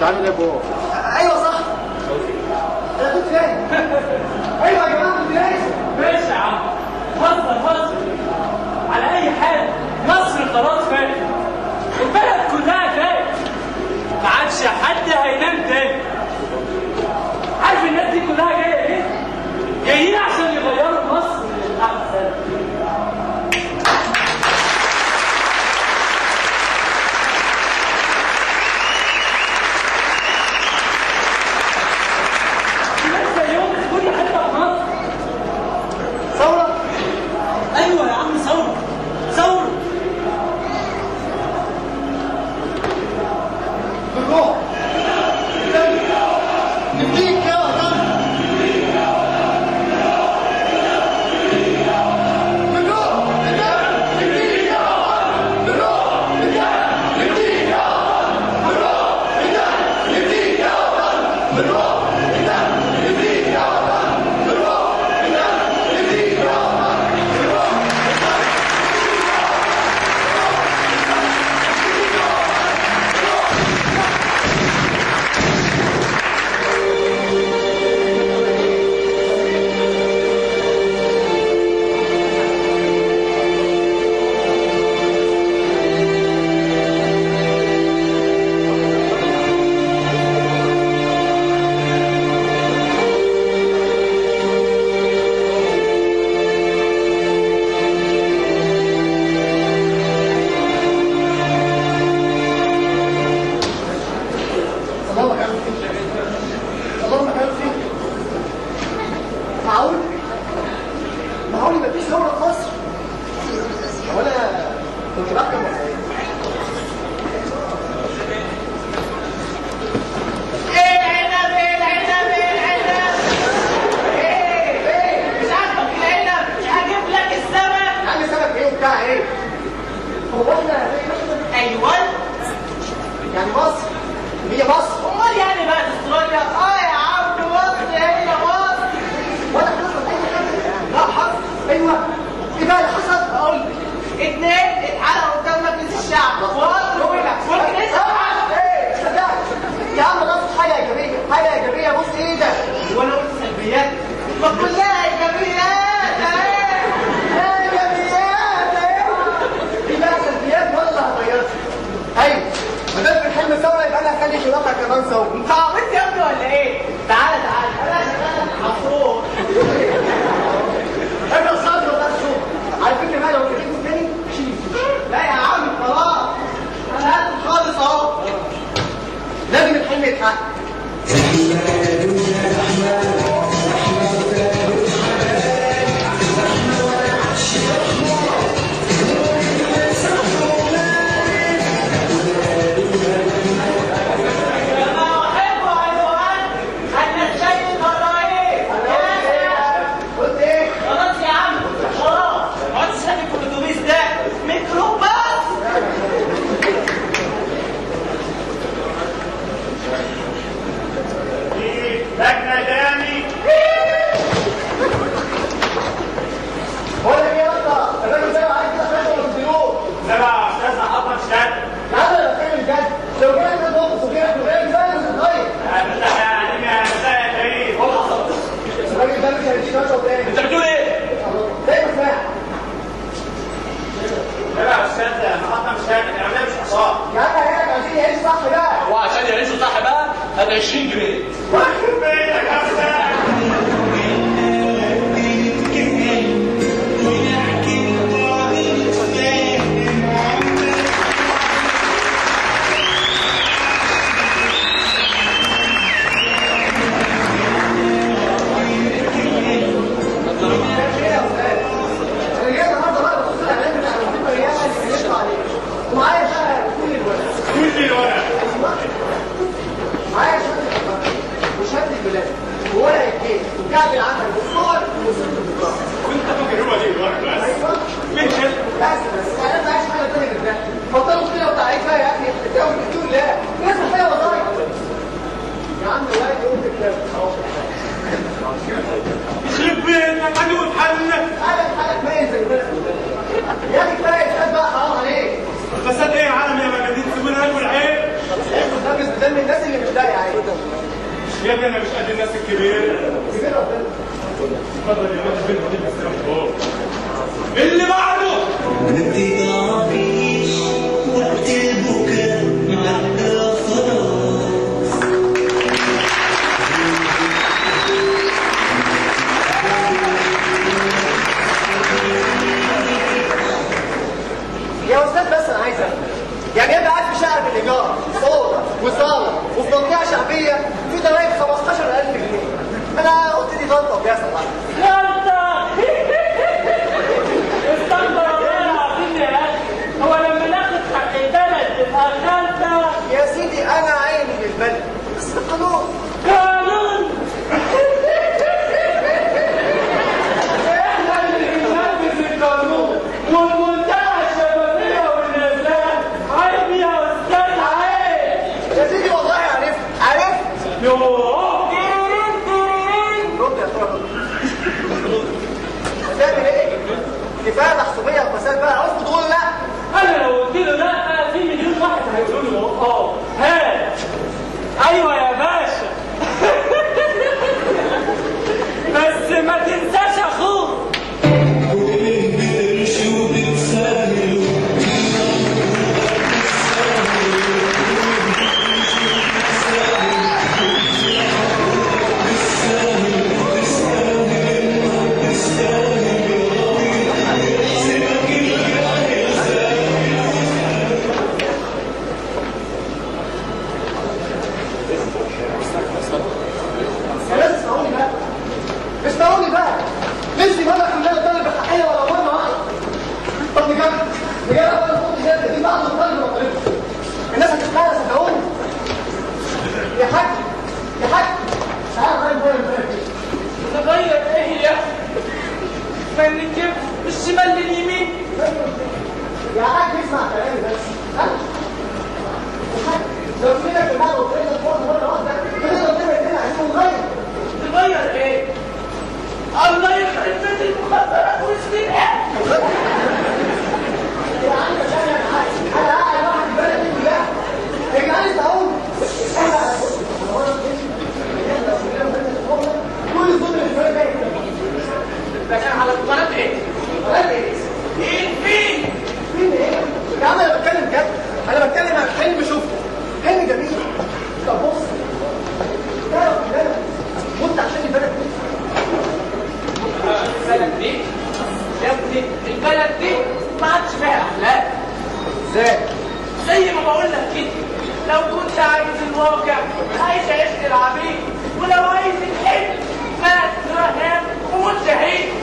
كنت عامل ايه فوق؟ ايوه صح انا كنت فاهم ايوه يا جماعه كنت فاهم ماشي يا عم هزر هزر على اي حال مصر خلاص فاتت البلد كلها فاتت ما عادش حد هينام تاني عارف الناس دي كلها جايه ليه؟ جايين عشان يغيروا مصر للاحسن ناس زيهم في كل حته في مصر ثوره ايوه يا عم ثوره ثوره بالروح نديك يا وطن بالروح نديك يا وطن بالروح نديك يا وطن بالروح نديك يا وطن بالروح نديك يا وطن بالروح نديك يا وطن اللهم كان فيك اللهم كان فيك معقول معقول يبقى في ثوره في مصر هو انا كنت بحكم ولا ايه؟ العنب العنب العنب ايه ايه مش عاجبك العنب هجيب لك السمك يا عم سبب ايه وبتاع ايه؟ هو احنا ايوه يعني مصر هي مصر امال يعني بقى استراليا اه يا عم مصر هي مصر ولا حصل اي حاجه لا حصل ايوه ايه بقى اللي حصل؟ اقول لك اتنين اتحرقوا قدام مجلس الشعب وقالوا والكنيسه ايه صدقت يا عم ده حاجه ايجابيه حاجه ايجابيه بص ايه ده؟ وانا قلت سلبيات ما كلها ايجابيات اهي ايجابيات دي بقى سلبيات ولا هتغيرها؟ ايوه ما دام بنحل ثوره يبقى انا هخلي في الواقع كمان ثوره انت عبيط يا ابني ولا ايه؟ تعالى تعالى انا شغال عصفور انا صادق بقى شوف على فكره بقى لو كلمت تاني شيل لا يا عم خلاص انا هاكل خالص اهو لازم الحلم يتحقق انا احب عنوان ان الشيء الضرائب قلت ايه؟ خلاص يا عم خلاص ما عادش شايف الاتوبيس ده ميكروباص لجنه دامي بقول لك ايه يا اسطى؟ الراجل ده عايز كده فاهم ولا مديون؟ سبع استاذ حطك شد يا عم انا بتكلم بجد لو جينا كده نقص وجينا وجينا كده مش هتغير افتح يا عليم يا مساء يا كريم الراجل ده مش هيديك وجهه تاني انت بتقول ايه؟ زي ما سمعت سبع استاذ محطه مش هادي العمليه مش حصان يا عم هيك عايزين يعيش صح بقى وعشان يعيشوا صح بقى هات 20 جنيه واخد بالك يا استاذ انا جاي النهارده بقى بص الاعلان بتاع الوظيفه الرياضه اللي بيطلع عليه ومعايا بقى كل الورق كل الورق معايا شهاده يا ابني انا مش قد الناس الكبيره كبير ربنا اتفضل يا ولد البنت ودي السلام فوق اللي بعده متعرفيش وقت البكاء عدى خلاص يا استاذ بس انا عايز افهم يعني انت قاعد في شقه بالايجار اوضه وصاله وفي منطقه شعبيه في ضرايب 15000 جنيه انا قلت دي غلطه وبيحصل غلطة استنى والله العظيم يا اخي هو لما ناخد حق البلد تبقى غلطة يا سيدي انا عيني للبلد بس القانون قانون احنا اللي بننفذ القانون والمنتهى الشبابية والنزاهة عيب يا استاذ عيب يا سيدي والله عرفت عرفت يوه رد يا ترى رد هتعمل ايه؟ كفايه محسوبيه ومسائل بقى عاوز تقول لا انا لو قلت له لا في مليون واحد هيقولوا له اه هات ايوه يا باشا بس ما تنساش اخوك بقرش وبتسهل يا ناس اسمعوني بقى اسمعوني بقى نفسي مره كلها طالب الحقيقه ولا مره واحده طب بجد بجد انا قلت جد دي بعض الطالب وطالبها الناس هتسمعها صدقوني يا حاج يا حاج تعال غير بويا الفرق نغير ايه يا ما نجيب الشمال لليمين يا حاج اسمع كلامي بس ها يا حاج لو في لك المال وطريقه الفرق مره واحده كده ربنا يدينا عايزين نغير نغير ايه الله يخرب بيت المخدرات والسلاح يا عم عشان انا عايز انا قاعد واحد في البلد دي كلها يا جدعان اسمعوني انا بص انا وانا بمشي يحدث كلام بين الفضل كل الظلم اللي فات ده لكن على القناة ايه بلد ايه؟ ايه فين مين ايه؟ يا عم انا بتكلم جد انا بتكلم عن حلم شفته حلم جميل طب بص تعرف ان انا مت عشان البلد دي البلد دي يا ابني البلد دي ما عادش فيها اخلاق ازاي؟ زي ما بقول لك كده لو كنت عايز الواقع عايز عيش العبيد ولو عايز الحلم فات رهان ومنتهي